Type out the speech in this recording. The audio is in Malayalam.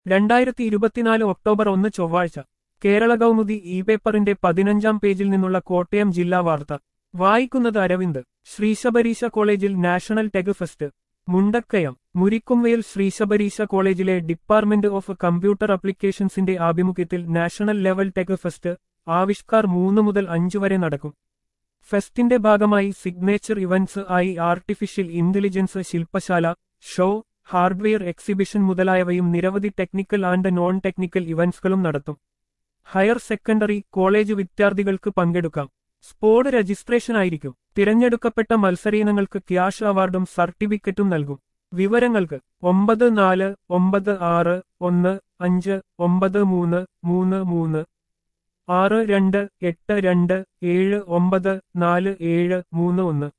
രണ്ടായിരത്തി ഇരുപത്തിനാല് ഒക്ടോബർ ഒന്ന് ചൊവ്വാഴ്ച കേരള കൗമുദി ഇ പേപ്പറിന്റെ പതിനഞ്ചാം പേജിൽ നിന്നുള്ള കോട്ടയം ജില്ലാ വാർത്ത വായിക്കുന്നത് Aravind Sreesabareesa college national tech fest Mundakkayam Murikkumvayal Sreesabareesa കോളേജിലെ ഡിപ്പാർട്ട്മെന്റ് ഓഫ് കമ്പ്യൂട്ടർ അപ്ലിക്കേഷൻസിന്റെ ആഭിമുഖ്യത്തിൽ national level tech fest Aavishkar മൂന്ന് മുതൽ അഞ്ചു വരെ നടക്കും ഫെസ്റ്റിന്റെ ഭാഗമായി സിഗ്നേച്ചർ ഇവന്റ്സ് ആയി ആർട്ടിഫിഷ്യൽ ഇന്റലിജൻസ് ശില്പശാല ഷോ ഹാർഡ്വെയർ എക്സിബിഷൻ മുതലായവയും നിരവധി ടെക്നിക്കൽ ആൻഡ് നോൺ ടെക്നിക്കൽ ഇവന്റ്സുകളും നടത്തും ഹയർ സെക്കൻഡറി കോളേജ് വിദ്യാർത്ഥികൾക്ക് പങ്കെടുക്കാം സ്പോർട് രജിസ്ട്രേഷൻ ആയിരിക്കും തിരഞ്ഞെടുക്കപ്പെട്ട മത്സരീനങ്ങൾക്ക് ക്യാഷ് അവാർഡും സർട്ടിഫിക്കറ്റും നൽകും വിവരങ്ങൾക്ക് ഒമ്പത് നാല് ഒമ്പത് ആറ് ഒന്ന് അഞ്ച് ഒമ്പത് മൂന്ന് മൂന്ന് മൂന്ന് ആറ് രണ്ട് എട്ട് രണ്ട് ഏഴ് ഒമ്പത് നാല് ഏഴ് മൂന്ന് ഒന്ന്